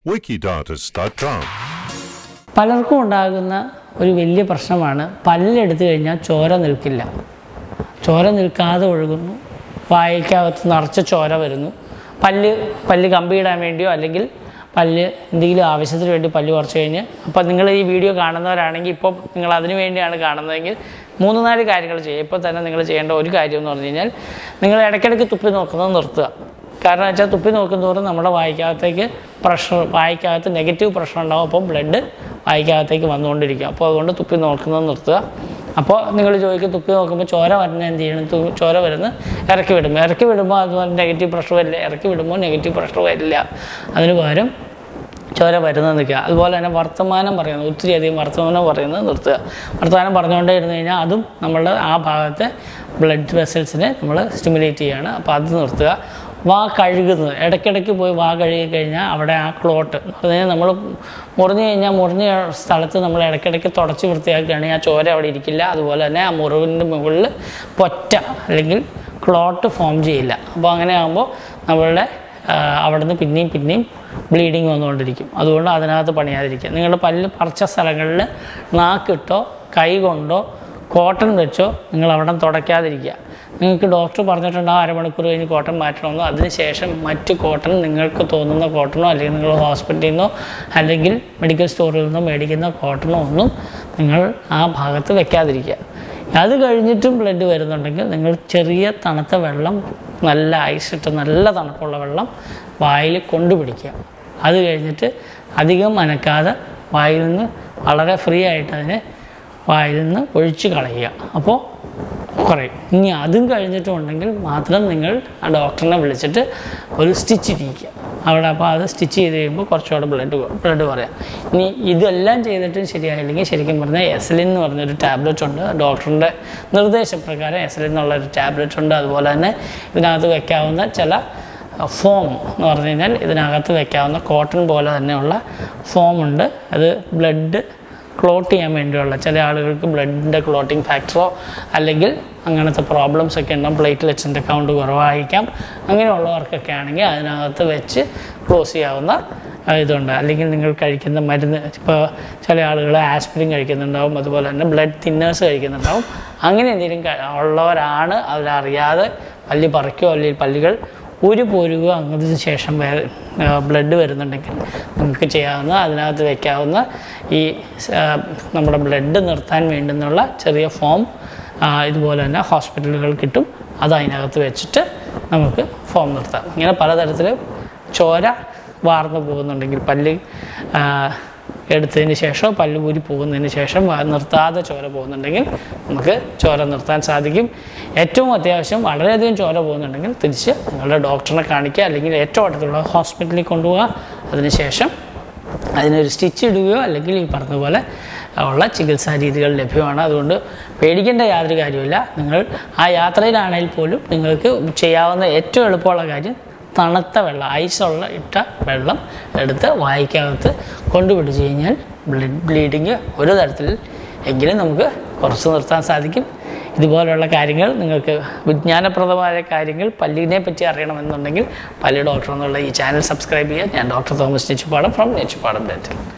wikidata.com. പലർക്കും ഉണ്ടാകുന്ന ഒരു വലിയ പ്രശ്നമാണ് പല്ലെടുത്തു കഴിഞ്ഞാൽ ചോര നിൽക്കില്ല ചോര നിൽക്കാതെ ഒഴുകുന്നു വായിക്കകത്ത് നിറച്ച് ചോര വരുന്നു പല്ല് പല്ല് കമ്പിയിടാൻ വേണ്ടിയോ അല്ലെങ്കിൽ പല്ല് എന്തെങ്കിലും ആവശ്യത്തിന് വേണ്ടി പല്ല് കുറച്ച് കഴിഞ്ഞ് അപ്പോൾ നിങ്ങൾ ഈ വീഡിയോ കാണുന്നവരാണെങ്കിൽ ഇപ്പോൾ നിങ്ങൾ അതിന് വേണ്ടിയാണ് കാണുന്നതെങ്കിൽ മൂന്ന് നാല് കാര്യങ്ങൾ ചെയ്യുക ഇപ്പോൾ തന്നെ നിങ്ങൾ ചെയ്യേണ്ട ഒരു കാര്യം എന്ന് പറഞ്ഞു കഴിഞ്ഞാൽ നിങ്ങൾ ഇടയ്ക്കിടയ്ക്ക് തുപ്പി നോക്കുന്നത് നിർത്തുക കാരണം വെച്ചാൽ തുപ്പി നോക്കുന്തോറും നമ്മുടെ വായിക്കകത്തേക്ക് പ്രഷർ വായിക്കകത്ത് നെഗറ്റീവ് പ്രഷർ ഉണ്ടാവും അപ്പോൾ ബ്ലഡ് വായിക്കകത്തേക്ക് വന്നുകൊണ്ടിരിക്കും അപ്പോൾ അതുകൊണ്ട് തുപ്പി നോക്കുന്നത് നിർത്തുക അപ്പോൾ നിങ്ങൾ ചോദിക്കും തുപ്പി നോക്കുമ്പോൾ ചോര വരുന്ന എന്ത് ചെയ്യണം തു- ചോര വരുന്ന ഇറക്കി വിടും ഇറക്കി വിടുമ്പോൾ അതുപോലെ നെഗറ്റീവ് പ്രഷർ വരില്ല ഇറക്കി വിടുമ്പോൾ നെഗറ്റീവ് പ്രഷർ വരില്ല അതിന് പകരം ചോര വരുന്നത് നിൽക്കുക അതുപോലെ തന്നെ വർത്തമാനം പറയുന്നത് ഒത്തിരി അധികം വർത്തമാനം പറയുന്നത് നിർത്തുക വർത്തമാനം പറഞ്ഞുകൊണ്ടേ ഇരുന്ന് കഴിഞ്ഞാൽ അതും നമ്മളുടെ ആ ഭാഗത്തെ ബ്ലഡ് വെസൽസിനെ നമ്മൾ സ്റ്റിമുലേറ്റ് ചെയ്യുകയാണ് അപ്പോൾ അത് നിർത്തുക വാ കഴുകുന്നത് ഇടയ്ക്കിടയ്ക്ക് പോയി വാ കഴുകി കഴിഞ്ഞാൽ അവിടെ ആ ക്ലോട്ട് എന്ന് പറഞ്ഞു കഴിഞ്ഞാൽ നമ്മൾ മുറിഞ്ഞു കഴിഞ്ഞാൽ മുറിഞ്ഞ സ്ഥലത്ത് നമ്മൾ ഇടയ്ക്കിടയ്ക്ക് തുടച്ച് വൃത്തിയാക്കുകയാണെങ്കിൽ ആ ചോര അവിടെ ഇരിക്കില്ല അതുപോലെ തന്നെ ആ മുറിവിൻ്റെ മുകളിൽ പൊറ്റ അല്ലെങ്കിൽ ക്ലോട്ട് ഫോം ചെയ്യില്ല അപ്പോൾ അങ്ങനെ ആകുമ്പോൾ നമ്മളുടെ ആ, അവിടുന്ന് പിന്നെയും പിന്നെയും ബ്ലീഡിങ് വന്നുകൊണ്ടിരിക്കും അതുകൊണ്ട് അതിനകത്ത് പണിയാതിരിക്കുക നിങ്ങളുടെ പല്ല് പറിച്ച സ്ഥലങ്ങളിൽ നാക്കിട്ടോ കൈ കൊണ്ടോ കോട്ടൺ വെച്ചോ നിങ്ങൾ അവിടെ തുടയ്ക്കാതിരിക്കുക നിങ്ങൾക്ക് ഡോക്ടർ പറഞ്ഞിട്ടുണ്ടാകും അരമണിക്കൂർ കഴിഞ്ഞ് കോട്ടൺ മാറ്റണമെന്നോ അതിനുശേഷം മറ്റ് കോട്ടൺ നിങ്ങൾക്ക് തോന്നുന്ന കോട്ടണോ അല്ലെങ്കിൽ നിങ്ങൾ ഹോസ്പിറ്റലിൽ നിന്നോ അല്ലെങ്കിൽ മെഡിക്കൽ സ്റ്റോറിൽ നിന്നോ മേടിക്കുന്ന കോട്ടണോ ഒന്നും നിങ്ങൾ ആ ഭാഗത്ത് വെക്കാതിരിക്കുക അത് കഴിഞ്ഞിട്ടും ബ്ലഡ് വരുന്നുണ്ടെങ്കിൽ നിങ്ങൾ ചെറിയ തണുത്ത വെള്ളം നല്ല ഐസ് ഇട്ട് നല്ല തണുപ്പുള്ള വെള്ളം വായിൽ കൊണ്ടുപിടിക്കുക അത് കഴിഞ്ഞിട്ട് അധികം അനക്കാതെ വായിൽ നിന്ന് വളരെ ഫ്രീ ആയിട്ട് അതിനെ വായിൽ നിന്ന് ഒഴിച്ച് കളയുക അപ്പോൾ കുറയും ഇനി അതും കഴിഞ്ഞിട്ടുണ്ടെങ്കിൽ മാത്രം നിങ്ങൾ ആ ഡോക്ടറിനെ വിളിച്ചിട്ട് ഒരു സ്റ്റിച്ച് ഇരിക്കുക അവിടെ അപ്പോൾ അത് സ്റ്റിച്ച് ചെയ്ത് കഴിയുമ്പോൾ കുറച്ചുകൂടെ ബ്ലഡ് ബ്ലഡ് കുറയാം ഇനി ഇതെല്ലാം ചെയ്തിട്ടും ശരിയായില്ലെങ്കിൽ ശരിക്കും പറഞ്ഞാൽ എസലിൻ എന്ന് പറഞ്ഞൊരു ടാബ്ലറ്റ് ഉണ്ട് ഡോക്ടറിൻ്റെ നിർദ്ദേശപ്രകാരം എസലിൻ എന്നുള്ളൊരു ടാബ്ലറ്റ് ഉണ്ട് അതുപോലെ തന്നെ ഇതിനകത്ത് വെക്കാവുന്ന ചില ഫോം എന്ന് പറഞ്ഞു കഴിഞ്ഞാൽ ഇതിനകത്ത് വെക്കാവുന്ന കോട്ടൺ പോലെ തന്നെയുള്ള ഫോം ഉണ്ട് അത് ബ്ലഡ് ക്ലോട്ട് ചെയ്യാൻ വേണ്ടിയുള്ള ചില ആളുകൾക്ക് ബ്ലഡിൻ്റെ ക്ലോട്ടിങ് ഫാക്ടറോ അല്ലെങ്കിൽ അങ്ങനത്തെ പ്രോബ്ലംസ് ഒക്കെ ഉണ്ടാകും പ്ലേറ്റ്ലെറ്റ്സിൻ്റെ കൗണ്ട് കുറവായിരിക്കാം അങ്ങനെയുള്ളവർക്കൊക്കെ ആണെങ്കിൽ അതിനകത്ത് വെച്ച് ക്ലോസ് ചെയ്യാവുന്ന ആ, ഇതുണ്ട് അല്ലെങ്കിൽ നിങ്ങൾ കഴിക്കുന്ന മരുന്ന് ഇപ്പോൾ ചില ആളുകൾ ആസ്പിരിൻ കഴിക്കുന്നുണ്ടാവും അതുപോലെ തന്നെ ബ്ലഡ് തിന്നേഴ്സ് കഴിക്കുന്നുണ്ടാവും അങ്ങനെ എന്തെങ്കിലും ക- ഉള്ളവരാണ് അവരറിയാതെ പല്ലി പറിക്കുകയോ അല്ലെങ്കിൽ പല്ലുകൾ ഒരു പോരുകയോ അങ്ങനത്തിന് ശേഷം വേറെ ബ്ലഡ് വരുന്നുണ്ടെങ്കിൽ നമുക്ക് ചെയ്യാവുന്ന അതിനകത്ത് വെക്കാവുന്ന ഈ ആ, നമ്മുടെ ബ്ലഡ് നിർത്താൻ വേണ്ടുന്നുള്ള ചെറിയ ഫോം ഇതുപോലെ തന്നെ ഹോസ്പിറ്റലുകൾ കിട്ടും അത് അതിനകത്ത് വെച്ചിട്ട് നമുക്ക് ഫോം നിർത്താം ഇങ്ങനെ പലതരത്തിൽ ചോര വാർന്നു പോകുന്നുണ്ടെങ്കിൽ പല്ല് ആ, എടുത്തതിന് ശേഷം പല്ല് ഊരി പോകുന്നതിന് ശേഷം വ- നിർത്താതെ ചോര പോകുന്നുണ്ടെങ്കിൽ നമുക്ക് ചോര നിർത്താൻ സാധിക്കും ഏറ്റവും അത്യാവശ്യം വളരെയധികം ചോര പോകുന്നുണ്ടെങ്കിൽ തിരിച്ച് നിങ്ങളുടെ ഡോക്ടറിനെ കാണിക്കുക അല്ലെങ്കിൽ ഏറ്റവും അടുത്തുള്ള ഹോസ്പിറ്റലിൽ കൊണ്ടുപോകുക അതിനുശേഷം അതിനൊരു സ്റ്റിച്ച് ഇടുകയോ അല്ലെങ്കിൽ ഈ പറഞ്ഞതുപോലെ ഉള്ള ചികിത്സാ രീതികൾ ലഭ്യമാണ് അതുകൊണ്ട് പേടിക്കേണ്ട യാതൊരു കാര്യമില്ല നിങ്ങൾ ആ യാത്രയിലാണെങ്കിൽ പോലും നിങ്ങൾക്ക് ചെയ്യാവുന്ന ഏറ്റവും എളുപ്പമുള്ള കാര്യം തണുത്ത വെള്ളം ഐസുള്ള ഇട്ട വെള്ളം എടുത്ത് വായിക്കകത്ത് കൊണ്ടുപിടിച്ച് കഴിഞ്ഞാൽ ബ്ലഡ് ബ്ലീഡിങ് ഒരു തരത്തിൽ എങ്കിലും നമുക്ക് കുറച്ച് നിർത്താൻ സാധിക്കും ഇതുപോലുള്ള കാര്യങ്ങൾ നിങ്ങൾക്ക് വിജ്ഞാനപ്രദമായ കാര്യങ്ങൾ പല്ലിനെ പറ്റി അറിയണമെന്നുണ്ടെങ്കിൽ പല്ല് ഡോക്ടർ എന്നുള്ള ഈ ചാനൽ സബ്സ്ക്രൈബ് ചെയ്യുക ഞാൻ doctor Thomas Nechupadam from Nechupadam ഡെറ്റൽ